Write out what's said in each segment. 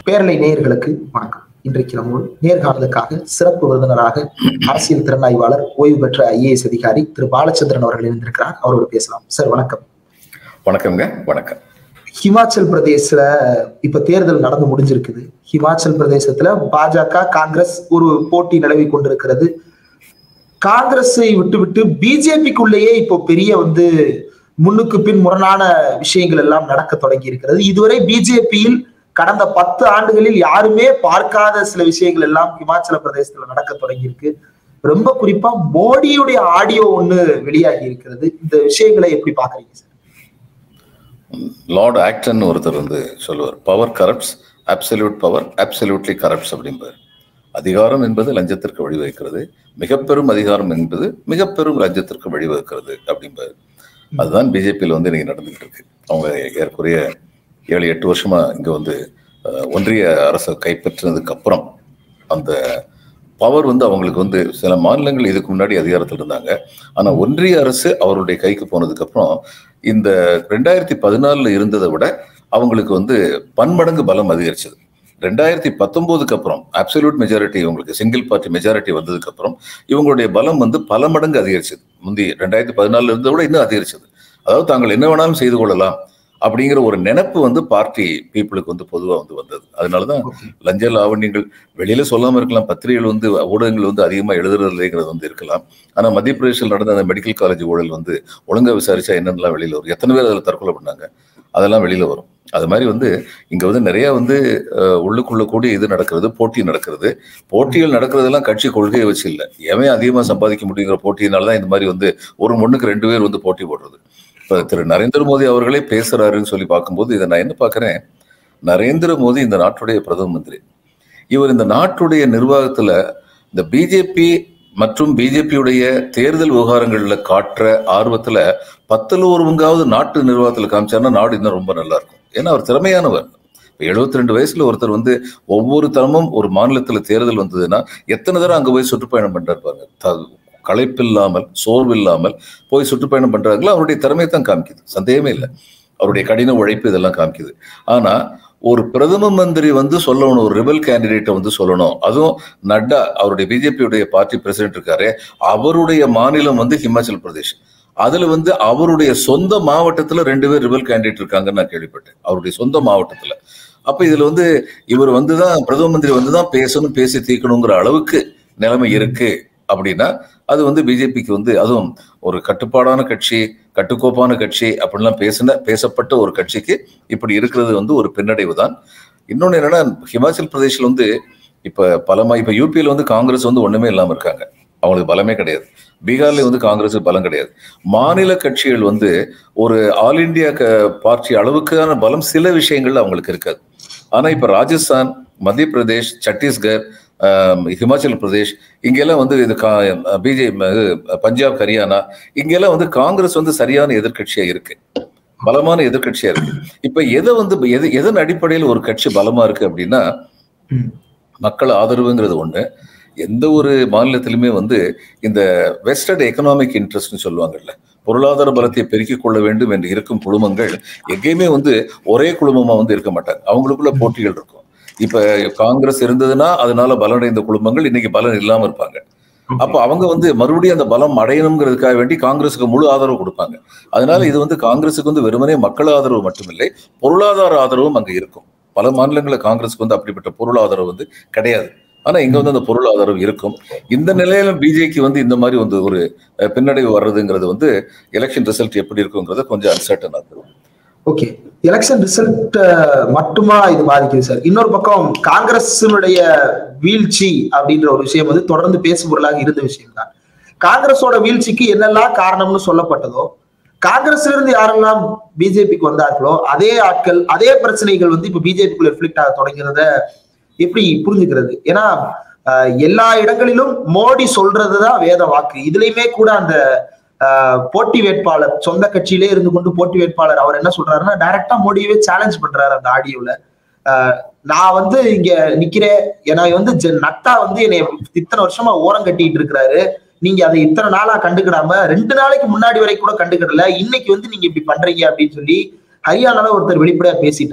பேரலை நேயர்களுக்கு வணக்கம் இன்றைக்கு நம்மோடு நேர்காணலுக்காக சிறப்பு விருந்தினராக அரசியல் திறனாய்வாளர் ஓய்வு பெற்ற ஐஏஎஸ் அதிகாரி திரு பாலச்சந்திரன் அவர்கள் இருந்திருக்கிறார் அவரோடு பேசலாம் சார் வணக்கம் வணக்கம்ங்க வணக்கம் ஹிமாச்சல் பிரதேசல இப்ப தேர்தல் நடந்து முடிஞ்சிருக்குது ஹிமாச்சல் பிரதேசத்துல பாஜக காங்கிரஸ் ஒரு போட்டி நிலவி கொண்டிருக்கிறது காங்கிரஸை விட்டுவிட்டு பிஜேபிக்குள்ளேயே இப்போ பெரிய வந்து முன்னுக்கு பின் முரணான விஷயங்கள் எல்லாம் நடக்க தொடங்கி இருக்கிறது இதுவரை பிஜேபியில் கடந்த பத்து ஆண்டுகளில் யாருமே பார்க்காத சில விஷயங்கள் எல்லாம் ஹிமாச்சல பிரதேசத்துல நடக்க தொடங்கி இருக்கு ரொம்ப குறிப்பா மோடியுடைய ஆடியோ ஒண்ணு வெளியாகி இருக்கிறது இந்த விஷயங்களை எப்படி பாக்குறீங்க சார் லார்ட் ஆக்டன் ஒருத்தர் வந்து சொல்லுவார் power corrupts absolute power absolutely corrupts அப்படிம்பார் அதிகாரம் என்பது லஞ்சத்திற்கு வழிவகுக்கிறது மிக பெரும் அதிகாரம் என்பது மிக பெரும் லஞ்சத்திற்கு வழிவகுக்கிறது அப்படிம்பார் அதுதான் பிஜேபியில் வந்து இன்னைக்கு நடந்துகிட்டு இருக்கு அவங்க ஏறக்குறைய ஏழு எட்டு வருஷமா இங்க வந்து அஹ், ஒன்றிய அரசை கைப்பற்றினதுக்கு அப்புறம் அந்த பவர் வந்து அவங்களுக்கு வந்து சில மாநிலங்கள் இதுக்கு முன்னாடி அதிகாரத்தில் இருந்தாங்க ஆனா ஒன்றிய அரசு அவருடைய கைக்கு போனதுக்கு அப்புறம் இந்த ரெண்டாயிரத்தி பதினாலுல இருந்ததை விட அவங்களுக்கு வந்து பன்மடங்கு பலம் அதிகரிச்சது ரெண்டாயிரத்தி பத்தொன்பதுக்கு அப்புறம் அப்சல்யூட் மெஜாரிட்டி இவங்களுக்கு சிங்கிள் பார்ட்டி மெஜாரிட்டி வந்ததுக்கு அப்புறம் இவங்களுடைய பலம் வந்து பல மடங்கு அதிகரிச்சது முந்தி ரெண்டாயிரத்தி பதினாலுல இருந்ததை விட இன்னும் அதிகரிச்சது அதாவது தாங்கள் என்ன வேணாலும் செய்து கொள்ளலாம் அப்படிங்கிற ஒரு நினைப்பு வந்து பார்ட்டி பீப்புளுக்கு வந்து பொதுவாக வந்து வந்தது அதனாலதான் லஞ்ச லாவண்யங்கள் வெளியில சொல்லாம இருக்கலாம் பத்திரிகைகள் வந்து ஊடகங்கள் வந்து அதிகமா எழுதுறது இல்லைங்கிறது வந்து இருக்கலாம் ஆனா மத்திய பிரதேசில் நடந்த அந்த மெடிக்கல் காலேஜ் ஊழல் வந்து ஒழுங்கா விசாரிச்சா என்னென்னலாம் வெளியில வரும் எத்தனை பேர் அதில் தற்கொலை பண்ணாங்க அதெல்லாம் வெளியில வரும் அது மாதிரி வந்து இங்க வந்து நிறைய வந்து அஹ், உள்ளுக்குள்ள கூடி இது நடக்கிறது போட்டி நடக்கிறது போட்டிகள் நடக்கிறதெல்லாம் கட்சி கொள்கையை வச்சு இல்லை எவன் அதிகமா சம்பாதிக்க முடியுங்கிற போட்டியினால தான் இந்த மாதிரி வந்து ஒரு மண்ணுக்கு ரெண்டு பேர் வந்து போட்டி போடுறது இப்ப திரு நரேந்திர மோடி அவர்களே பேசுறாருன்னு சொல்லி பார்க்கும்போது இதை நான் என்ன பார்க்கறேன் நரேந்திர மோடி இந்த நாட்டுடைய பிரதம மந்திரி இவர் இந்த நாட்டுடைய நிர்வாகத்துல இந்த பிஜேபி மற்றும் பிஜேபியுடைய தேர்தல் விவகாரங்கள்ல காட்டுற ஆர்வத்துல பத்துல ஒரு பங்காவது நாட்டு நிர்வாகத்துல காமிச்சாருன்னா நாடு இன்னும் ரொம்ப நல்லா இருக்கும் ஏன்னா அவர் திறமையானவர் எழுபத்தி ரெண்டு வயசுல ஒருத்தர் வந்து ஒவ்வொரு தரமும் ஒரு மாநிலத்துல தேர்தல் வந்ததுன்னா எத்தனை தடவை அங்க போய் சுற்றுப்பயணம் பண்ணிட்டு இருப்பாங்க த- களைப்பில்லாமல் சோர்வில்லாமல் போய் சுற்றுப்பயணம் பண்றாங்களோ அவருடைய திறமையை தான் காமிக்குது சந்தேகமே இல்லை அவருடைய கடின உழைப்பு இதெல்லாம் காமிக்குது ஆனா ஒரு பிரதம மந்திரி வந்து சொல்லணும் ஒரு ரிபல் கேண்டிடேட்டை வந்து சொல்லணும் அதுவும் நட்டா அவருடைய பிஜேபியுடைய பார்ட்டி பிரசிடென்ட் இருக்காரு அவருடைய மாநிலம் வந்து ஹிமாச்சல் பிரதேஷ் அதுல வந்து அவருடைய சொந்த மாவட்டத்துல ரெண்டு பேர் ரிபல் கேண்டிடேட் இருக்காங்கன்னு நான் கேள்விப்பட்டேன் அவருடைய சொந்த மாவட்டத்துல அப்ப இதுல வந்து இவர் வந்துதான் பிரதம மந்திரி வந்துதான் பேசணும் பேசி தீர்க்கணுங்கிற அளவுக்கு நிலைமை இருக்கு அப்படின்னா அது வந்து பிஜேபிக்கு வந்து அதுவும் ஒரு கட்டுப்பாடான கட்சி கட்டுக்கோப்பான கட்சி அப்படின்லாம் பேசின பேசப்பட்ட ஒரு கட்சிக்கு இப்படி இருக்கிறது வந்து ஒரு பின்னடைவு தான் இன்னொன்னு என்னன்னா ஹிமாச்சல் பிரதேஷ்ல வந்து இப்ப பலமா இப்ப யூபியில வந்து காங்கிரஸ் வந்து ஒண்ணுமே இல்லாம இருக்காங்க அவங்களுக்கு பலமே கிடையாது பீகார்ல வந்து காங்கிரஸ் பலம் கிடையாது மாநில கட்சிகள் வந்து ஒரு ஆல் இந்தியா பார்ட்டி அளவுக்கான பலம் சில விஷயங்கள்ல அவங்களுக்கு இருக்காது ஆனா இப்ப ராஜஸ்தான் மத்திய பிரதேஷ் சத்தீஸ்கர் ஆம், ஹிமாச்சல் பிரதேஷ் இங்கெல்லாம் வந்து இது பிஜே பஞ்சாப் ஹரியானா இங்கெல்லாம் வந்து காங்கிரஸ் வந்து சரியான எதிர்க்கட்சியா இருக்கு பலமான எதிர்க்கட்சியா இருக்கு இப்ப எதை வந்து எது எதன் அடிப்படையில் ஒரு கட்சி பலமா இருக்கு அப்படின்னா ம். மக்கள் ஆதரவுங்கிறது ஒண்ணு எந்த ஒரு மாநிலத்திலுமே வந்து இந்த வெஸ்டர்ட் எக்கனாமிக் இன்ட்ரெஸ்ட்னு சொல்லுவாங்கல்ல பொருளாதார பலத்தை பெருக்கிக் கொள்ள வேண்டும் என்று இருக்கும் குழுமங்கள் எங்கேயுமே வந்து ஒரே குழுமமா வந்து இருக்க மாட்டாங்க அவங்களுக்குள்ள போட்டிகள் இருக்கும் இப்ப காங்கிரஸ் இருந்ததுன்னா அதனால பலனடைந்த குழுமங்கள் இன்னைக்கு பலன் இல்லாம இருப்பாங்க அப்ப அவங்க வந்து மறுபடியும் அந்த பலம் அடையணுங்கிறதுக்காக வேண்டி காங்கிரஸுக்கு முழு ஆதரவு கொடுப்பாங்க அதனால இது வந்து காங்கிரஸுக்கு வந்து வெறுமனே மக்கள் ஆதரவு மட்டுமில்லை பொருளாதார ஆதரவும் அங்க இருக்கும் பல மாநிலங்களில் காங்கிரஸுக்கு வந்து அப்படிப்பட்ட பொருளாதாரம் வந்து கிடையாது ஆனா இங்க வந்து அந்த பொருளாதாரம் இருக்கும் இந்த நிலையில பிஜேக்கு வந்து இந்த மாதிரி வந்து ஒரு அஹ், பின்னடைவு வர்றதுங்கிறது வந்து எலெக்ஷன் ரிசல்ட் எப்படி இருக்குங்கிறத கொஞ்சம் அன்சர்டனா இருக்கும் ஓகே எலெக்ஷன் ரிசல்ட் மட்டுமா இது பாதிக்குது சார் இன்னொரு பக்கம் காங்கிரஸினுடைய வீழ்ச்சி அப்படின்ற ஒரு விஷயம் வந்து தொடர்ந்து பேசும் பொருளாக இருந்த விஷயம் தான் காங்கிரஸோட வீழ்ச்சிக்கு என்னெல்லாம் காரணம்னு சொல்லப்பட்டதோ காங்கிரஸ்ல இருந்து யாரெல்லாம் பிஜேபிக்கு வந்தார்களோ அதே ஆட்கள் அதே பிரச்சனைகள் வந்து இப்ப பிஜேபிக்குள்ள ரிஃப்ளெக்ட் ஆக தொடங்கிறத எப்படி புரிஞ்சுக்கிறது ஏன்னா ஆஹ், எல்லா இடங்களிலும் மோடி சொல்றதுதான் வேத வாக்கு இதுலயுமே கூட அந்த ஆஹ், போட்டி வேட்பாளர் சொந்த கட்சியிலே இருந்து கொண்டு போட்டி வேட்பாளர் அவர் என்ன சொல்றாருன்னா டைரக்டா மோடியவே சேலஞ்ச் பண்றாரு அந்த ஆடியோல நான் வந்து இங்க நிக்கிறேன் ஏன்னா வந்து ஜெ- நட்டா வந்து என்னை இத்தனை வருஷமா ஓரம் கட்டிட்டு இருக்கிறாரு நீங்க அதை இத்தனை நாளா கண்டுக்கிடாம ரெண்டு நாளைக்கு முன்னாடி வரை கூட கண்டுக்கிடல இன்னைக்கு வந்து நீங்க இப்படி பண்றீங்க அப்படின்னு சொல்லி ஹரியானால ஒருத்தர் வெளிப்படையா பேசிட்டார்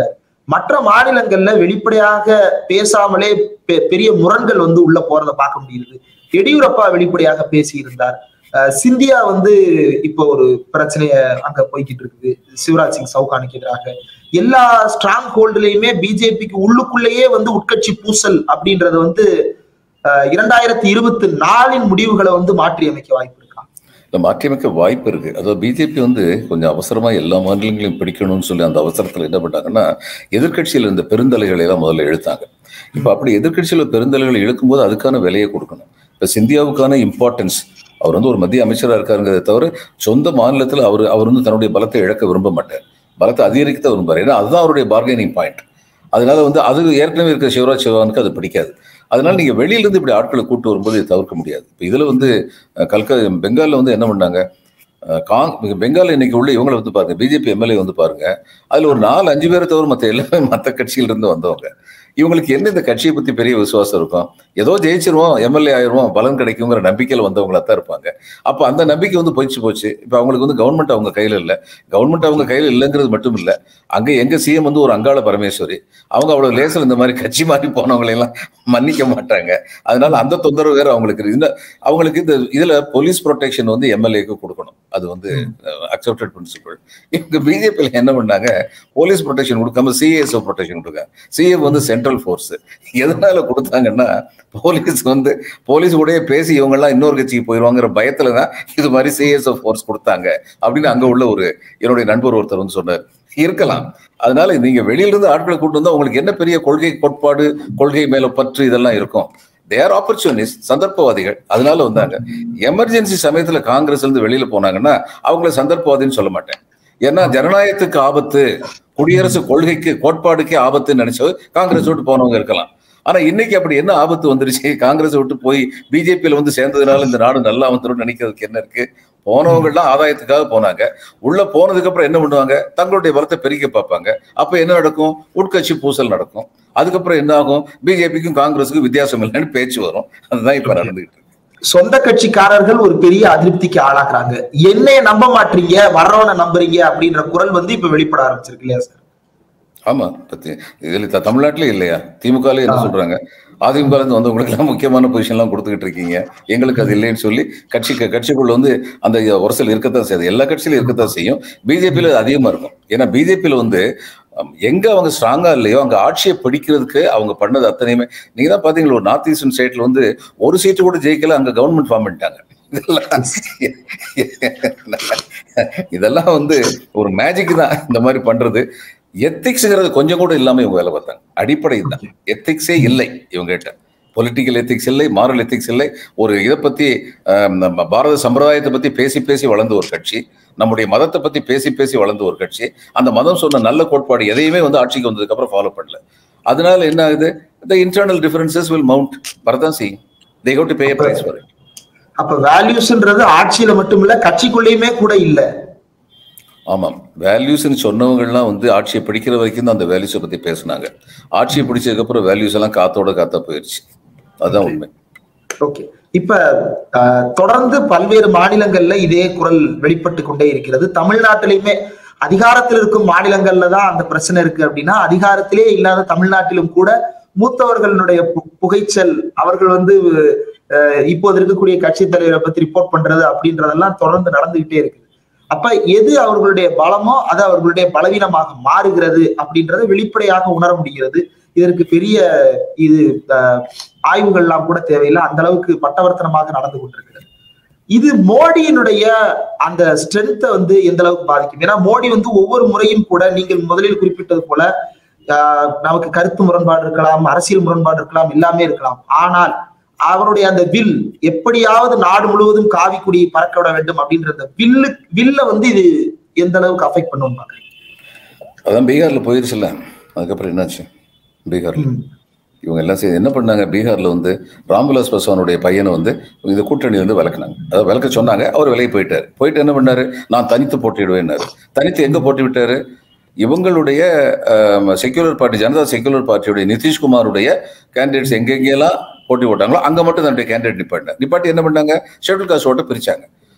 மற்ற மாநிலங்கள்ல வெளிப்படையாக பேசாமலே பெ- பெரிய முரண்கள் வந்து உள்ள போறத பார்க்க முடியுது எடியூரப்பா வெளிப்படையாக பேசியிருந்தார் அஹ் சிந்தியா வந்து இப்போ ஒரு பிரச்சனைய அங்க போய்கிட்டு இருக்குது சிவராஜ் சிங் சவுகானுக்கு எதிராக எல்லா ஸ்ட்ராங் ஹோல்டுலயுமே பிஜேபிக்கு உள்ளுக்குள்ளேயே வந்து உட்கட்சி பூசல் அப்படின்றது வந்து அஹ் இரண்டாயிரத்தி இருபத்தி நாலின் முடிவுகளை வந்து மாற்றி அமைக்க வாய்ப்பு இருக்கா இல்லை மாற்றியமைக்க வாய்ப்பு இருக்கு அதாவது பிஜேபி வந்து கொஞ்சம் அவசரமா எல்லா மாநிலங்களையும் பிடிக்கணும்னு சொல்லி அந்த அவசரத்தில் என்ன பண்ணாங்கன்னா எதிர்க்கட்சியில் இருந்த பெருந்தலைகளை எல்லாம் முதல்ல இழுத்தாங்க இப்போ அப்படி எதிர்க்கட்சியில் பெருந்தலைகளை இழுக்கும்போது அதுக்கான விலையை கொடுக்கணும் இப்போ சிந்தியாவுக்கான இம்பார்ட்டன்ஸ் அவர் வந்து ஒரு மத்திய அமைச்சராக இருக்காருங்கிறத தவிர சொந்த மாநிலத்தில் அவர் அவர் வந்து தன்னுடைய பலத்தை இழக்க விரும்ப மாட்டார் பலத்தை அதிகரிக்க தான் விரும்புவார் ஏன்னா அதுதான் அவருடைய பார்கெனிங் பாயிண்ட் அதனால வந்து அது ஏற்கனவே இருக்கிற சிவராஜ் சௌஹானுக்கு அது பிடிக்காது அதனால நீங்க வெளியிலிருந்து இப்படி ஆட்களை கூட்டு வரும்போது இதை தவிர்க்க முடியாது இப்போ இதுல வந்து அஹ், கல்கா பெங்கால்ல வந்து என்ன பண்ணாங்க அஹ், காங் பெங்கால் இன்னைக்கு உள்ள இவங்களை வந்து பாருங்க பிஜேபி எம்எல்ஏ வந்து பாருங்க அதுல ஒரு நாலு அஞ்சு பேரை தவிர மற்ற எல்லாமே மற்ற கட்சியில இருந்து வந்தவங்க இவங்களுக்கு என்ன இந்த கட்சியை பத்தி பெரிய விசுவாசம் இருக்கும் ஏதோ ஜெயிச்சிருவோம் எம்எல்ஏ ஆயிருவோம் பலன் கிடைக்குங்கிற நம்பிக்கையில வந்தவங்களா தான் இருப்பாங்க அப்ப அந்த நம்பிக்கை வந்து போயிடுச்சு போச்சு இப்ப அவங்களுக்கு வந்து கவர்மெண்ட் அவங்க கையில இல்ல கவர்மெண்ட் அவங்க கையில இல்லைங்கிறது மட்டும் இல்ல அங்க எங்க சிஎம் வந்து ஒரு அங்காள பரமேஸ்வரி அவங்க அவ்வளவு லேசில் இந்த மாதிரி கட்சி மாறி போனவங்களை எல்லாம் மன்னிக்க மாட்டாங்க அதனால அந்த தொந்தரவு வேற அவங்களுக்கு இருக்கு. இந்த அவங்களுக்கு இந்த இதுல போலீஸ் ப்ரொடெக்ஷன் வந்து எம்எல்ஏக்கு கொடுக்கணும் அது வந்து அக்செப்டட் பிரின்சிபல் இவங்க பிஜேபியில் என்ன பண்ணாங்க போலீஸ் ப்ரொடெக்ஷன் கொடுக்காம சிஏஎஸ்ஓ ப்ரொடெக்ஷன் கொடுக்காங்க சிஏ வந்து சென்ட்ரல் ஃபோர்ஸ் எதனால கொடுத்தாங்கன்னா போலீஸ் வந்து போலீஸ் கூடயே பேசி இவங்கெல்லாம் இன்னொரு கட்சிக்கு போயிடுவாங்கிற பயத்துல தான் இது மாதிரி சிஎஸ்ஓ ஃபோர்ஸ் கொடுத்தாங்க அப்படின்னு அங்க உள்ள ஒரு என்னுடைய நண்பர் ஒருத்தர் வந்து சொன்னார் இருக்கலாம் அதனால நீங்க வெளியிலிருந்து ஆட்களை கூட்டு வந்தா உங்களுக்கு என்ன பெரிய கொள்கை கோட்பாடு கொள்கை மேல பற்று இதெல்லாம் இருக்கும் தேர் ஆப்பர்ச்சுனிஸ்ட் சந்தர்ப்பவாதிகள் அதனால வந்தாங்க எமர்ஜென்சி சமயத்துல காங்கிரஸ் இருந்து வெளியில போனாங்கன்னா அவங்கள சந்தர்ப்பவாதின்னு சொல்ல மாட்டேன் ஏன்னா ஜனநாயகத்துக்கு ஆபத்து குடியரசு கொள்கைக்கு கோட்பாடுக்கே ஆபத்துன்னு நினைச்சு காங்கிரஸ் விட்டு போனவங்க இருக்கலாம் ஆனா இன்னைக்கு அப்படி என்ன ஆபத்து வந்துருச்சு காங்கிரஸ் விட்டு போய் பிஜேபியில வந்து சேர்ந்ததுனால இந்த நாடு நல்லா வந்துடும் நினைக்கிறதுக்கு என்ன இருக்கு போனவங்க எல்லாம் ஆதாயத்துக்காக போனாங்க உள்ள போனதுக்கு அப்புறம் என்ன பண்ணுவாங்க தங்களுடைய பலத்தை பெருக்க பார்ப்பாங்க அப்ப என்ன நடக்கும் உட்கட்சி பூசல் நடக்கும் அதுக்கப்புறம் என்ன ஆகும் பிஜேபிக்கும் காங்கிரஸுக்கும் வித்தியாசம் இல்லைன்னு பேச்சு வரும் அதுதான் இப்ப நடந்துகிட்டு இருக்கு சொந்த கட்சிக்காரர்கள் ஒரு பெரிய அதிருப்திக்கு ஆளாக்குறாங்க என்னைய நம்ப மாட்டீங்க வர்றவனை நம்புறீங்க அப்படின்ற குரல் வந்து இப்ப வெளிப்பட ஆரம்பிச்சிருக்கு இல்லையா சார் ஆமா பத்தி இதுல த- தமிழ்நாட்டிலே இல்லையா திமுகல என்ன ஆ. சொல்றாங்க அதிமுக இருந்து வந்தவங்களுக்கு எல்லாம் முக்கியமான பொசிஷன் எல்லாம் கொடுத்துக்கிட்டு இருக்கீங்க எங்களுக்கு அது இல்லைன்னு சொல்லி கட்சி கட்சிக்குள்ள வந்து அந்த உரசல் இருக்கத்தான் செய்யுது எல்லா கட்சியிலும் இருக்கத்தான் செய்யும் பிஜேபியில அது அதிகமா இருக்கும் ஏன்னா பிஜேபியில வந்து அம், எங்க அவங்க ஸ்ட்ராங்கா இல்லையோ அங்க ஆட்சியை பிடிக்கிறதுக்கு அவங்க பண்ணது அத்தனையுமே நீங்க தான் பாத்தீங்களா ஒரு நார்த் ஈஸ்டர்ன் ஸ்டேட்ல வந்து ஒரு சீட்டு கூட ஜெயிக்கல அங்க கவர்மெண்ட் ஃபார்ம் பண்ணிட்டாங்க இதெல்லாம் இதெல்லாம் வந்து ஒரு மேஜிக் தான் இந்த மாதிரி பண்றது எத்திக்ஸ்ங்கிறது கொஞ்சம் கூட இல்லாம இவங்க வேலை பார்த்தாங்க அடிப்படை தான் எத்திக்ஸே இல்லை இவங்க கிட்ட பொலிட்டிக்கல் எத்திக்ஸ் இல்லை மாரல் எத்திக்ஸ் இல்லை ஒரு இதை பத்தி ஆம், நம்ம பாரத சம்பிரதாயத்தை பத்தி பேசி பேசி வளர்ந்த ஒரு கட்சி நம்முடைய மதத்தை பத்தி பேசி பேசி வளர்ந்த ஒரு கட்சி அந்த மதம் சொன்ன நல்ல கோட்பாடு எதையுமே வந்து ஆட்சிக்கு வந்ததுக்கு அப்புறம் ஃபாலோ பண்ணல அதனால என்ன ஆகுது the internal differences will mount வரதான் செய்யும் they have to pay price for it அப்ப வேல்யூஸ்ன்றது ஆட்சியில மட்டும் இல்ல கட்சிக்குள்ளேயுமே கூட இல்ல ஆமாம் வேல்யூஸ்னு சொன்னவங்கலாம் வந்து ஆட்சியை பிடிக்கிற வரைக்கும் தான் அந்த வேல்யூஸை பத்தி பேசுனாங்க ஆட்சியை பிடிச்சதுக்கப்புறம் வேல்யூஸ் எல்லாம் காத்தோட காத்தா போயிடுச்சு அதுதான் உண்மை ஓகே இப்ப அஹ், தொடர்ந்து பல்வேறு மாநிலங்கள்ல இதே குரல் வெளிப்பட்டு கொண்டே இருக்கிறது தமிழ்நாட்டிலையுமே அதிகாரத்தில் இருக்கும் மாநிலங்கள்ல தான் அந்த பிரச்சனை இருக்கு அப்படின்னா அதிகாரத்திலே இல்லாத தமிழ்நாட்டிலும் கூட மூத்தவர்களுடைய பு- புகைச்சல் அவர்கள் வந்து அஹ், இப்போது இருக்கக்கூடிய கட்சி தலைவரை பத்தி ரிப்போர்ட் பண்றது அப்படின்றதெல்லாம் தொடர்ந்து நடந்துகிட்டே இருக்குது அப்ப எது அவர்களுடைய பலமோ அது அவர்களுடைய பலவீனமாக மாறுகிறது அப்படின்றத வெளிப்படையாக உணர முடிகிறது இதற்கு பெரிய இது அஹ், ஆய்வுகள்லாம் கூட தேவையில்லை அந்த அளவுக்கு பட்டவர்த்தனமாக நடந்து கொண்டிருக்கிறது இது மோடியினுடைய அந்த ஸ்ட்ரென்த்தை வந்து எந்த அளவுக்கு பாதிக்கும் ஏன்னா மோடி வந்து ஒவ்வொரு முறையும் கூட நீங்கள் முதலில் குறிப்பிட்டது போல ஆஹ், நமக்கு கருத்து முரண்பாடு இருக்கலாம் அரசியல் முரண்பாடு இருக்கலாம் எல்லாமே இருக்கலாம் ஆனால் அவருடைய அந்த வில் எப்படியாவது நாடு முழுவதும் காவி கொடியை பறக்க விட வேண்டும் அப்படின்ற அந்த வில்லு வில்ல வந்து இது எந்த அளவுக்கு அஃபெக்ட் பண்ணும் பாக்குறீங்க அதான் பீகார்ல போயிருச்சுல்ல அதுக்கப்புறம் என்னாச்சு பீகார்ல ம். இவங்க எல்லாம் சேர்ந்து என்ன பண்ணாங்க பீகார்ல வந்து ராம்விலாஸ் பாஸ்வானுடைய பையனை வந்து இந்த கூட்டணி வந்து விளக்குனாங்க அதாவது விளக்க சொன்னாங்க அவர் விலகி போயிட்டாரு போயிட்டு என்ன பண்ணாரு நான் தனித்து போட்டியிடுவேன்னாரு தனித்து எங்க போட்டி விட்டாரு இவங்களுடைய செக்யூலர் பார்ட்டி ஜனதா செக்யூலர் பார்ட்டியுடைய நிதிஷ்குமாருடைய கேண்டிடேட்ஸ் எங்கெங்கெல்லாம் போட்டி போட்டாங்களோ அங்க மட்டும் தன்னுடைய கேண்டிடேட் நிப்பாட்டினார் நிப்பாட்டி என்ன பண்ணாங்க ஷெட்யூல் காஸ்ட் ஓட்ட பிரிச்சாங்க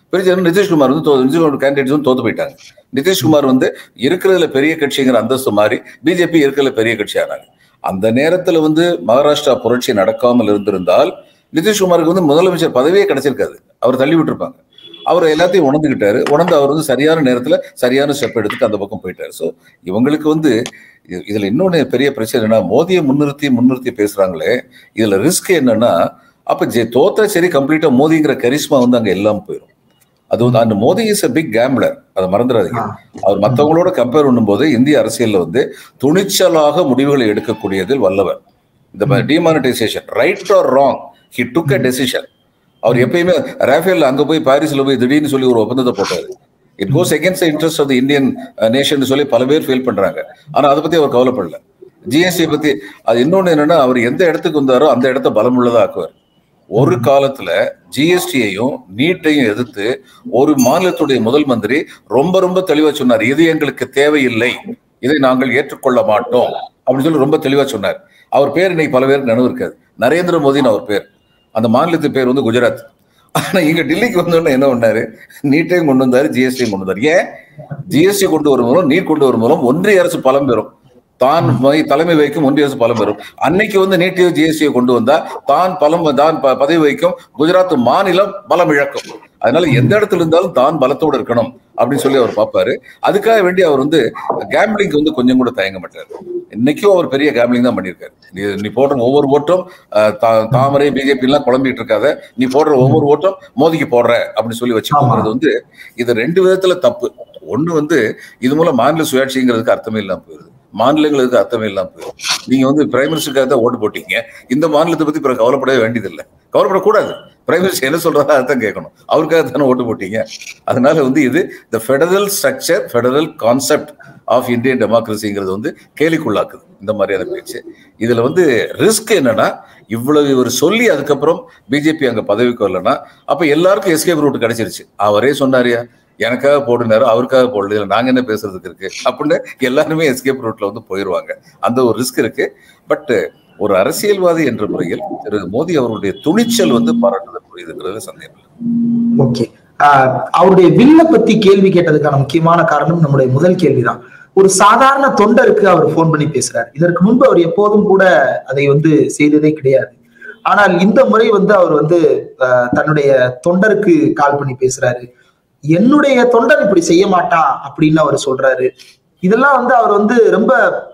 பெரிய நிதிஷ்குமார் வந்து தோ- நிதிஷ்குமார் கேண்டிடேட்ஸ் வந்து தோத்து போயிட்டாங்க நிதிஷ்குமார் வந்து இருக்கிறதுல பெரிய கட்சிங்கிற அந்தஸ்து மாறி பிஜேபி இருக்கிறதுல பெரிய கட்சி ஆனாங்க அந்த நேரத்துல வந்து மகாராஷ்டிரா புரட்சி நடக்காமல் இருந்திருந்தால் நிதிஷ்குமாருக்கு வந்து முதலமைச்சர் பதவியே கிடைச்சிருக்காது அவர் தள்ளி விட்டுருப்பாங்க அவர் எல்லாத்தையும் உணர்ந்துகிட்டாரு உணர்ந்து அவர் வந்து சரியான நேரத்துல சரியான ஸ்டெப் எடுத்துட்டு அந்த பக்கம் போயிட்டாரு ஸோ இவங்களுக்கு வந்து இது- இதுல இன்னொன்னு பெரிய பிரச்சனை என்னன்னா மோதியை முன்னிறுத்தி முன்னிறுத்தி பேசுறாங்களே இதுல ரிஸ்க் என்னன்னா அப்ப ஜெ- தோத்தா சரி கம்ப்ளீட்டா மோதிங்கிற கரிஸ்மா வந்து அங்க எல்லாம் போயிடும் அது வந்து அந்த Modi is a big gambler அதை மறந்துடாதீங்க அவர் மற்றவங்களோட கம்பேர் பண்ணும்போது இந்திய அரசியல்ல வந்து துணிச்சலாக முடிவுகளை எடுக்கக்கூடியதில் வல்லவர் இந்த demonetisation right or wrong he took a decision அவர் எப்பயுமே ரேஃபேல் அங்க போய் பாரிஸ்ல போய் திடீர்னு சொல்லி ஒரு ஒப்பந்தத்தை போட்டாரு it goes against interest of the Indian nation சொல்லி பல பேர் ஃபீல் பண்றாங்க ஆனா அதை பத்தி அவர் கவலைப்படல ஜிஎஸ்டி பத்தி அது இன்னொன்னு என்னன்னா அவர் எந்த இடத்துக்கு வந்தாரோ அந்த இடத்த பலமுள்ளதா ஆக்குவார் ஒரு காலத்துல ஜிஎஸ்டியையும் நீட்டையும் எதிர்த்து ஒரு மாநிலத்துடைய முதல் மந்திரி ரொம்ப ரொம்ப தெளிவா சொன்னார் இது எங்களுக்கு தேவையில்லை இதை நாங்கள் ஏற்றுக்கொள்ள மாட்டோம் அப்படின்னு சொல்லி ரொம்ப தெளிவா சொன்னார் அவர் பேர் இன்னைக்கு பல பேருக்கு நினைவு இருக்காது நரேந்திர மோடின்னு அவர் பேர் அந்த மாநிலத்து பேர் வந்து குஜராத் ஆனா இங்க டெல்லிக்கு வந்தோடனே என்ன பண்ணாரு நீட்டையும் கொண்டு வந்தாரு ஜிஎஸ்டியும் கொண்டு வந்தாரு ஏன் ஜிஎஸ்டி கொண்டு வரும் மூலம் நீட் கொண்டு வரும் மூலம் ஒன்றிய அரசு பலம் பெறும் தான் வை- தலைமை வைக்கும் ஒன்றிய அரசு பலம் பெறும் அன்னைக்கு வந்து நீட்டியோ ஜிஎஸ்டியை கொண்டு வந்தா தான் பலம் தான் ப- பதவி வைக்கும் குஜராத் மாநிலம் பலம் இழக்கும் அதனால எந்த இடத்துல இருந்தாலும் தான் பலத்தோட இருக்கணும் அப்படின்னு சொல்லி அவர் பார்ப்பாரு அதுக்காக வேண்டி அவர் வந்து கேம்பிளிங் வந்து கொஞ்சம் கூட தயங்க மாட்டார் இன்னைக்கும் அவர் பெரிய கேம்பிளிங் தான் பண்ணியிருக்காரு நீ நீ போடுற ஒவ்வொரு ஓட்டும் அஹ், தா- தாமரை பிஜேபி எல்லாம் குழம்பிட்டு இருக்காத நீ போடுற ஒவ்வொரு ஓட்டும் மோதிக்கு போடுற அப்படின்னு சொல்லி வச்சுக்கோங்கிறது வந்து இது ரெண்டு விதத்துல தப்பு ஒண்ணு வந்து இது மூலம் மாநில சுயாட்சிங்கிறதுக்கு அர்த்தமே இல்லாம போயிருது மாநிலங்களுக்கு அர்த்தமே இல்லாம போயிடும் நீங்க வந்து பிரைம் மினிஸ்டருக்காக தான் ஓட்டு போட்டீங்க இந்த மாநிலத்தை பத்தி பிறகு கவலைப்படவே வேண்டியதில்லை கவலைப்படக்கூடாது பிரைம் மினிஸ்டர் என்ன சொல்றாரோ அதான் கேட்கணும் அவருக்காக தானே ஓட்டு போட்டீங்க அதனால வந்து இது the federal structure federal concept of Indian டெமோக்ரஸிங்கிறது வந்து கேலிக்குள்ளாக்குது இந்த மாதிரியான பேச்சு இதுல வந்து ரிஸ்க் என்னன்னா இவ்வளவு இவர் சொல்லி அதுக்கப்புறம் பிஜேபி அங்க பதவிக்கு வரலன்னா அப்ப எல்லாருக்கும் எஸ்கேப் ரூட் கிடைச்சிருச்சு அவரே சொன்னாரியா எனக்காக போடுனாரு அவருக்காக போடல இதுல நாங்க என்ன பேசுறதுக்கு இருக்கு அப்படின்னு எல்லாருமே எஸ்கேப் ரூட்ல வந்து போயிருவாங்க அந்த ஒரு ரிஸ்க் இருக்கு பட் ஒரு அரசியல்வாதி என்ற முறையில் திரு மோடி அவருடைய துணிச்சல் வந்து பாராட்டுதற்குரியதுங்கிறது சந்தேகம் இல்லை. ஓகே அவருடைய வில்ல பத்தி கேள்வி கேட்டதுக்கான முக்கியமான காரணம் நம்முடைய முதல் கேள்விதான் ஒரு சாதாரண தொண்டருக்கு அவர் போன் பண்ணி பேசுறாரு இதற்கு முன்பு அவர் எப்போதும் கூட அதை வந்து செய்ததே கிடையாது ஆனால் இந்த முறை வந்து அவர் வந்து ஆஹ், தன்னுடைய தொண்டருக்கு கால் பண்ணி பேசுறாரு என்னுடைய தொண்டர் இப்படி செய்ய மாட்டான் அப்படின்னு அவர் சொல்றாரு இதெல்லாம் வந்து அவர் வந்து ரொம்ப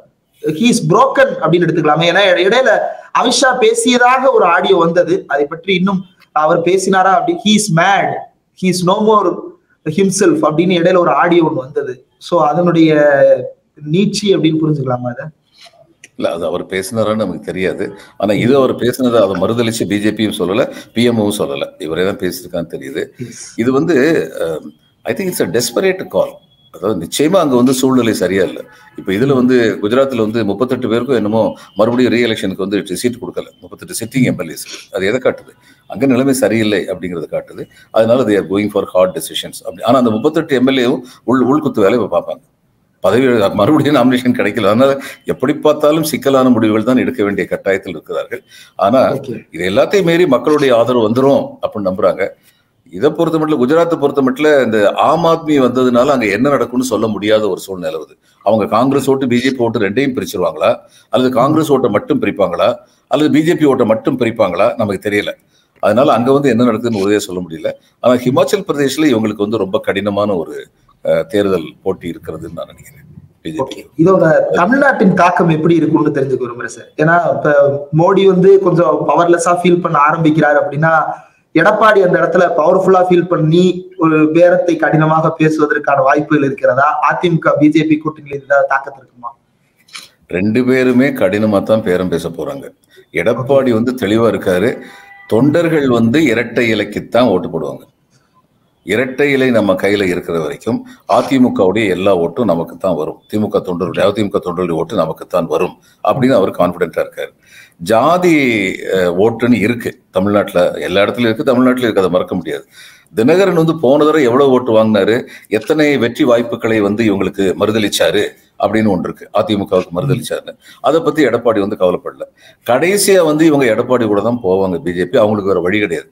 ஹீஸ் புரோக்கன் அப்படின்னு எடுத்துக்கலாமே ஏன்னா இடையில அமித்ஷா பேசியதாக ஒரு ஆடியோ வந்தது அதை பற்றி இன்னும் அவர் பேசினாரா அப்படி he's mad he's no more himself அப்படின்னு இடையில ஒரு ஆடியோ ஒன்று வந்தது ஸோ அதனுடைய நீட்சி அப்படின்னு புரிஞ்சுக்கலாமா அதை இல்ல அது அவர் பேசினாரான்னு நமக்கு தெரியாது ஆனா இது அவர் பேசினதை அதை மறுதளிச்சு பிஜேபியும் சொல்லல பிஎம்ஓவும் சொல்லல இவரே தான் பேசியிருக்கான்னு தெரியுது இது வந்து I think it's a desperate call அதாவது நிச்சயமா அங்க வந்து சூழ்நிலை சரியா இல்லை இப்ப இதுல வந்து குஜராத்ல வந்து முப்பத்தெட்டு பேருக்கும் என்னமோ மறுபடியும் ரீ எலெக்ஷனுக்கு வந்து சீட் கொடுக்கல முப்பத்தெட்டு சிட்டிங் எம்எல்ஏஸ் அது எதை காட்டுது அங்க நிலைமை சரியில்லை அப்படிங்கறத காட்டுது அதனால they are going for hard decisions அப்படி ஆனா அந்த முப்பத்தெட்டு எம்எல்ஏவும் உள் உள்குத்து வேலையை பார்ப்பாங்க பதவி மறுபடியும் நாமினேஷன் கிடைக்கல அதனால எப்படி பார்த்தாலும் சிக்கலான முடிவுகள் தான் எடுக்க வேண்டிய கட்டாயத்தில் இருக்கிறார்கள் ஆனா Okay. இது எல்லாத்தையும் மீறி மக்களுடைய ஆதரவு வந்துரும் அப்படின்னு நம்புறாங்க இதை பொறுத்த மட்டும் குஜராத்தை பொறுத்த மட்டும் இந்த ஆம் ஆத்மி வந்ததுனால அங்க என்ன நடக்கும்னு சொல்ல முடியாத ஒரு சூழ்நிலை வருது அவங்க காங்கிரஸ் ஓட்டு பிஜேபி ஓட்டு ரெண்டையும் பிரிச்சிருவாங்களா அல்லது காங்கிரஸ் ஓட்டை மட்டும் பிரிப்பாங்களா அல்லது பிஜேபி ஓட்டை மட்டும் பிரிப்பாங்களா நமக்கு தெரியல அதனால அங்க வந்து என்ன நடக்குதுன்னு உறுதியா சொல்ல முடியல ஆனா ஹிமாச்சல் பிரதேஷ்ல இவங்களுக்கு வந்து ரொம்ப கடினமான ஒரு அஹ், தேர்தல் போட்டி இருக்கிறதுன்னு நான் நினைக்கிறேன் பிஜேபி ஓகே இதோட தமிழ்நாட்டின் தாக்கம் எப்படி இருக்கும்னு தெரிஞ்சுக்க விரும்புறேன் சார் ஏன்னா இப்ப மோடி வந்து கொஞ்சம் பவர்லெஸ்ஸா ஃபீல் பண்ண ஆரம்பிக்கிறார் அப்படின்னா எடப்பாடி அந்த இடத்துல பவர்ஃபுல்லா ஃபீல் பண்ணி ஒரு பேரத்தை கடினமாக பேசுவதற்கான வாய்ப்புகள் இருக்கிறதா அதிமுக பிஜேபி கூட்டணியில் ஏதாவது தாக்கத்து இருக்குமா ரெண்டு பேருமே கடினமா தான் பேரம் பேச போறாங்க எடப்பாடி வந்து தெளிவா இருக்காரு தொண்டர்கள் வந்து இரட்டை இலைக்குத்தான் ஓட்டு போடுவாங்க இரட்டை இலை நம்ம கையில இருக்கிற வரைக்கும் அதிமுகவுடைய எல்லா ஓட்டும் நமக்கு தான் வரும் திமுக தொண்டருடைய அதிமுக தொண்டருடைய ஓட்டு நமக்கு தான் வரும் அப்படின்னு அவர் கான்பிடென்டா இருக்காரு ஜாதி அஹ், ஓட்டுன்னு இருக்கு தமிழ்நாட்டுல எல்லா இடத்துலயும் இருக்கு தமிழ்நாட்டுல இருக்கு அதை மறக்க முடியாது தினகரன் வந்து போன தடவை எவ்வளவு ஓட்டு வாங்கினாரு எத்தனை வெற்றி வாய்ப்புகளை வந்து இவங்களுக்கு மறுதளிச்சாரு அப்படின்னு ஒன்று இருக்கு அதிமுகவுக்கு மறுதளிச்சாருன்னு அதை பத்தி எடப்பாடி வந்து கவலைப்படல கடைசியா வந்து இவங்க எடப்பாடி கூட தான் போவாங்க பிஜேபி அவங்களுக்கு வேற வழி கிடையாது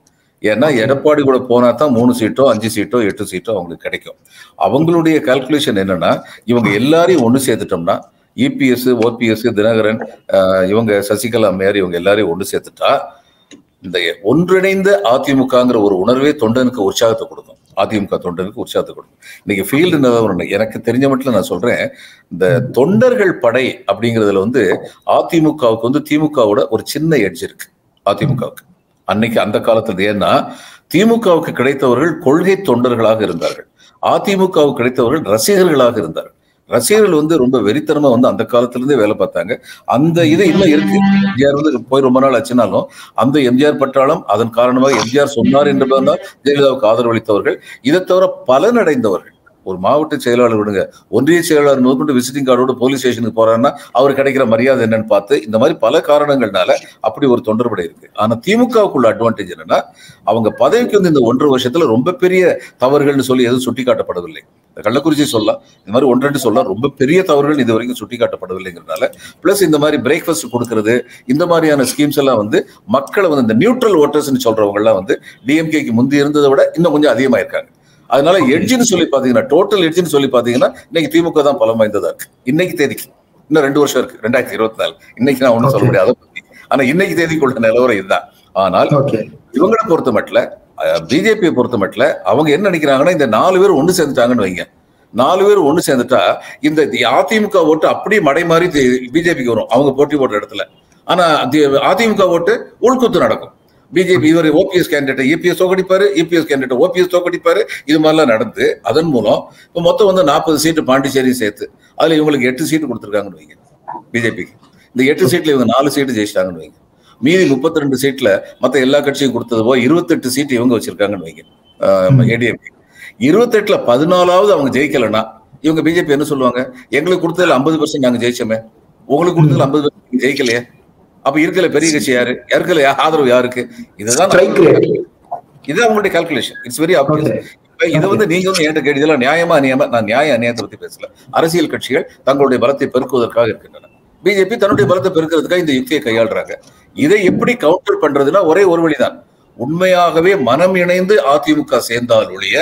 ஏன்னா எடப்பாடி கூட போனா தான் மூணு சீட்டோ அஞ்சு சீட்டோ எட்டு சீட்டோ அவங்களுக்கு கிடைக்கும் அவங்களுடைய கால்குலேஷன் என்னன்னா இவங்க எல்லாரையும் ஒன்று சேர்த்துட்டோம்னா இபிஎஸ் ஓபிஎஸ் தினகரன் ஆஹ், இவங்க சசிகலா மேரி இவங்க எல்லாரையும் ஒன்று சேர்த்துட்டா இந்த ஒன்றிணைந்த அதிமுகங்கிற ஒரு உணர்வே தொண்டனுக்கு உற்சாகத்தை கொடுக்கும் அதிமுக தொண்டனுக்கு உற்சாகத்தை கொடுக்கும் இன்னைக்கு ஃபீல்டு நிலவரம் எனக்கு தெரிஞ்ச மட்டும் நான் சொல்றேன் இந்த தொண்டர்கள் படை அப்படிங்கிறதுல வந்து அதிமுகவுக்கு வந்து திமுகவோட ஒரு சின்ன எட்ஜ் இருக்கு அதிமுகவுக்கு அன்னைக்கு அந்த காலத்துல ஏன்னா திமுகவுக்கு கிடைத்தவர்கள் கொள்கை தொண்டர்களாக இருந்தார்கள் அதிமுகவுக்கு கிடைத்தவர்கள் ரசிகர்களாக இருந்தார்கள் ரசிகர்கள் வந்து ரொம்ப வெறித்தனமா வந்து அந்த காலத்துல இருந்தே வேலை பார்த்தாங்க அந்த இது இன்னும் இருக்கு எம்ஜிஆர் வந்து போய் ரொம்ப நாள் ஆச்சுனாலும் அந்த எம்ஜிஆர் பட்டாளம் அதன் காரணமாக எம்ஜிஆர் சொன்னார் என்பதுதான் ஜெயலலிதாவுக்கு ஆதரவளித்தவர்கள் இதை தவிர பலனடைந்தவர்கள் ஒரு மாவட்ட செயலாளர் விடுங்க ஒன்றிய செயலாளர் முதற்கொண்டு விசிட்டிங் கார்டோட போலீஸ் ஸ்டேஷனுக்கு போறாருன்னா அவர் கிடைக்கிற மரியாதை என்னன்னு பார்த்து இந்த மாதிரி பல காரணங்கள்னால அப்படி ஒரு தொண்டர்படை இருக்கு ஆனா திமுகவுக்குள்ள அட்வான்டேஜ் என்னன்னா அவங்க பதவிக்கு வந்து இந்த ஒன்றரை வருஷத்துல ரொம்ப பெரிய தவறுகள்னு சொல்லி எதுவும் சுட்டி காட்டப்படவில்லை இந்த கள்ளக்குறிச்சி சொல்லலாம் இந்த மாதிரி ஒன்றெண்டு சொல்லலாம் ரொம்ப பெரிய தவறுகள் இது வரைக்கும் சுட்டி காட்டப்படவில்லைங்கிறதுனால பிளஸ் இந்த மாதிரி பிரேக்ஃபாஸ்ட் கொடுக்கறது இந்த மாதிரியான ஸ்கீம்ஸ் எல்லாம் வந்து மக்களை வந்து இந்த நியூட்ரல் ஓட்டர்ஸ்னு சொல்றவங்க எல்லாம் வந்து டிஎம்கேக்கு முந்தி இருந்ததை விட இன்னும் கொஞ்சம் அதிகமா இருக்காங்க அதனால எட்ஜ்னு சொல்லி பாத்தீங்கன்னா டோட்டல் எட்ஜ்னு சொல்லி பாத்தீங்கன்னா இன்னைக்கு திமுக தான் பலம் வாய்ந்ததா இருக்கு இன்னைக்கு தேதிக்கு இன்னும் ரெண்டு வருஷம் இருக்கு ரெண்டாயிரத்தி இருபத்தி நாலு இன்னைக்கு நான் ஒன்றும் சொல்ல Okay. முடியாது அதை பத்தி ஆனா இன்னைக்கு தேதிக்குள்ள நிலவரம் இதுதான் ஆனால் ஓகே இவங்களை பொறுத்த மட்டும் பிஜேபியை பொறுத்த மட்டும் அவங்க என்ன நினைக்கிறாங்கன்னா இந்த நாலு பேர் ஒண்ணு சேர்ந்துட்டாங்கன்னு வைங்க நாலு பேர் ஒண்ணு சேர்ந்துட்டா இந்த அதிமுக ஓட்டு அப்படியே மடை மாறி பிஜேபிக்கு வரும் அவங்க போட்டி போடுற இடத்துல ஆனா தி- அதிமுக ஓட்டு உள்குத்து நடக்கும் பிஜேபி இவர் ஓபிஎஸ் கேண்டிடேட் இபிஎஸ் தோக்கடிப்பாரு இபிஎஸ் கேண்டிடேட் ஓபிஎஸ் தோக்கடிப்பாரு இது மாதிரிலாம் நடந்து அதன் மூலம் இப்போ மொத்தம் வந்து நாற்பது சீட்டு பாண்டிச்சேரியும் சேர்த்து அதுல இவங்களுக்கு எட்டு சீட்டு கொடுத்துருக்காங்கன்னு வைங்க பிஜேபிக்கு இந்த எட்டு சீட்ல இவங்க நாலு சீட்டு ஜெயிச்சிட்டாங்கன்னு வைங்க மீதி முப்பத்தி ரெண்டு சீட்ல மத்த எல்லா கட்சியும் கொடுத்தது போய் இருபத்தெட்டு சீட்டு இவங்க வச்சிருக்காங்கன்னு வைங்க ஏடிஎம்கே இருபத்தெட்டுல பதினாலாவது அவங்க ஜெயிக்கலன்னா இவங்க பிஜேபி என்ன சொல்லுவாங்க எங்களுக்கு கொடுத்ததுல ஐம்பது பர்சன்ட் நாங்க ஜெயிச்சோமே உங்களுக்கு கொடுத்ததுல ஐம்பது பர்சன்ட் ஜெயிக்கலையே அப்ப இருக்கல பெரிய கட்சி யாரு இருக்கல யா- ஆதரவு யாருக்கு இதுதான் ஸ்ட்ரைக் ரேட் இது அவங்களுடைய calculation it's very obvious okay இதை வந்து நீங்க வந்து என்கிட்ட கேட்டு இதெல்லாம் நியாயமா அநியாயமா நான் நியாய அநியாயத்தை பத்தி பேசல அரசியல் கட்சிகள் தங்களுடைய பலத்தை பெருக்குவதற்காக இருக்கின்றன பிஜேபி தன்னுடைய பலத்தை பெருக்கிறதுக்காக இந்த யுக்தியை கையாளுறாங்க இதை எப்படி கவுண்டர் பண்றதுன்னா ஒரே ஒரு வழிதான் உண்மையாகவே மனம் இணைந்து அதிமுக சேர்ந்தால் ஒழிய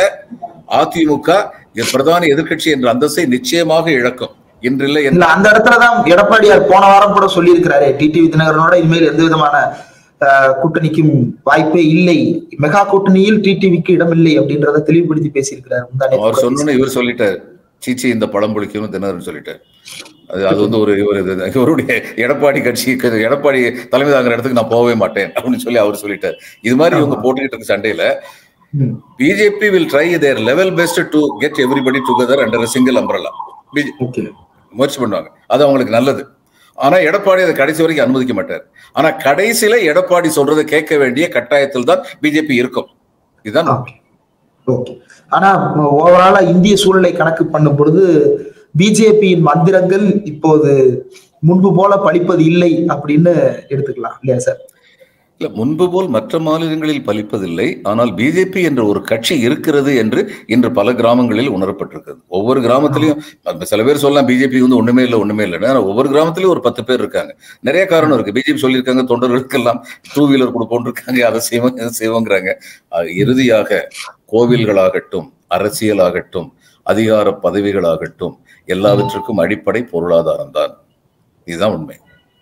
அதிமுக இது பிரதான எதிர்க்கட்சி என்ற அந்தஸ்தை நிச்சயமாக இழக்கும் இன்றில்லை இல்ல அந்த இடத்துலதான் எடப்பாடியார் போன வாரம் கூட சொல்லியிருக்கிறாரு டிடிவி தினகரனோட இனிமேல் எந்த விதமான ஆஹ், கூட்டணிக்கும் வாய்ப்பே இல்லை மெகா கூட்டணியில் டிடிவிக்கு இடம் இல்லை அப்படின்றத தெளிவுபடுத்தி பேசியிருக்கிறார் முந்தானே அவர் சொன்னோன்னு இவர் சொல்லிட்டார் சீச்சி இந்த பழம் புளிக்கும்னு தினகரன் சொல்லிட்டார் அது அது வந்து ஒரு இவர் இது- இவருடைய எடப்பாடி கட்சி எடப்பாடி தலைமை தாங்குற இடத்துக்கு நான் போகவே மாட்டேன் அப்படின்னு சொல்லி அவர் சொல்லிட்டார் இது மாதிரி இவங்க போட்டுக்கிட்டு இருக்க சண்டையில ம். BJP will try their level best to get everybody together under single umbrella okay முயற்சி பண்ணுவாங்க அது அவங்களுக்கு நல்லது ஆனா எடப்பாடி அதை கடைசி வரைக்கும் அனுமதிக்க மாட்டார் ஆனா கடைசியில எடப்பாடி சொல்றதை கேட்க வேண்டிய கட்டாயத்தில் தான் பிஜேபி இருக்கும் இதுதான் ஓகே ஓகே ஆனா ஓவராலா இந்திய சூழலை கணக்கு பண்ணும் பொழுது பிஜேபியின் மந்திரங்கள் இப்போது முன்பு போல பலிப்பது இல்லை அப்படின்னு எடுத்துக்கலாம் இல்லையா சார் இல்ல முன்பு போல் மற்ற மாநிலங்களில் பலிப்பதில்லை ஆனால் பிஜேபி என்ற ஒரு கட்சி இருக்கிறது என்று இன்று பல கிராமங்களில் உணரப்பட்டிருக்கிறது ஒவ்வொரு கிராமத்திலையும் அப்ப சில பேர் சொல்லலாம் பிஜேபி வந்து ஒண்ணுமே இல்லை ஒண்ணுமே இல்லை ஆனா ஒவ்வொரு கிராமத்திலையும் ஒரு பத்து பேர் இருக்காங்க நிறைய காரணம் இருக்கு பிஜேபி சொல்லியிருக்காங்க தொண்டர்களுக்கெல்லாம் டூ வீலர் கொடுப்போம் இருக்காங்க அதை செய்வோம் இதை செய்வோங்கிறாங்க அது இறுதியாக கோவில்களாகட்டும் அரசியலாகட்டும் அதிகார பதவிகளாகட்டும் எல்லாவற்றுக்கும் அடிப்படை பொருளாதாரம் தான் இதுதான் உண்மை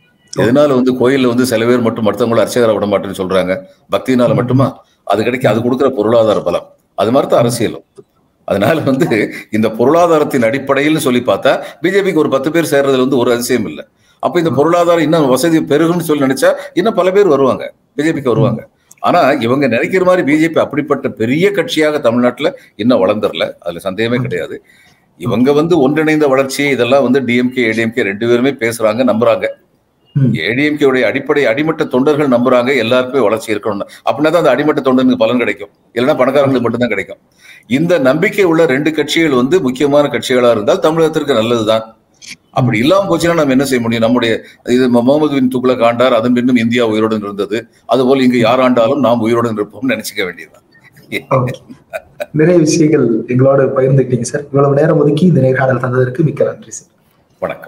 எதனால வந்து கோயில்ல வந்து சில பேர் மட்டும் மற்றவங்களை அர்ச்சகரை விட மாட்டேன்னு சொல்றாங்க பக்தினால மட்டுமா அது கிடைக்க அது கொடுக்குற பொருளாதார பலம் அது மாதிரி தான் அரசியலும் அதனால வந்து இந்த பொருளாதாரத்தின் அடிப்படையில் சொல்லி பார்த்தா பிஜேபிக்கு ஒரு பத்து பேர் சேர்றதுல வந்து ஒரு அதிசயம் இல்லை அப்ப இந்த பொருளாதாரம் இன்னும் வசதி பெருகுன்னு சொல்லி நினைச்சா இன்னும் பல பேர் வருவாங்க பிஜேபிக்கு வருவாங்க ஆனா இவங்க நினைக்கிற மாதிரி பிஜேபி அப்படிப்பட்ட பெரிய கட்சியாக தமிழ்நாட்டுல இன்னும் வளர்ந்துடல அதுல சந்தேகமே கிடையாது இவங்க வந்து ஒன்றிணைந்த வளர்ச்சி இதெல்லாம் வந்து டிஎம்கே ஏடிஎம்கே ரெண்டு பேருமே பேசுறாங்க நம்புறாங்க ம். ஏடிஎம்கே உடைய அடிப்படை அடிமட்ட தொண்டர்கள் நம்புறாங்க எல்லாருக்குமே வளர்ச்சி இருக்கணும்னு அப்படின்னா தான் அந்த அடிமட்ட தொண்டனுக்கு பலன் கிடைக்கும் இல்லைன்னா பணக்காரங்களுக்கு மட்டும்தான் கிடைக்கும் இந்த நம்பிக்கை உள்ள ரெண்டு கட்சிகள் வந்து முக்கியமான கட்சிகளா இருந்தால் தமிழகத்திற்கு நல்லதுதான் அப்படி இல்லாம போச்சுன்னா நம்ம என்ன செய்ய முடியும் நம்முடைய இது முகமது பின் துக்ளக் ஆண்டார் அதன் பின்னும் இந்தியா உயிருடன் இருந்தது அதுபோல் இங்கு யார் ஆண்டாலும் நாம் உயிருடன் இருப்போம்னு நினைச்சுக்க வேண்டியதுதான் ஓகே நிறைய விஷயங்கள் எங்களோட பகிர்ந்துக்கிட்டீங்க சார் இவ்வளவு நேரம் ஒதுக்கி இந்த நேர்காணல் தந்ததற்கு மிக்க நன்றி சார் வணக்கம்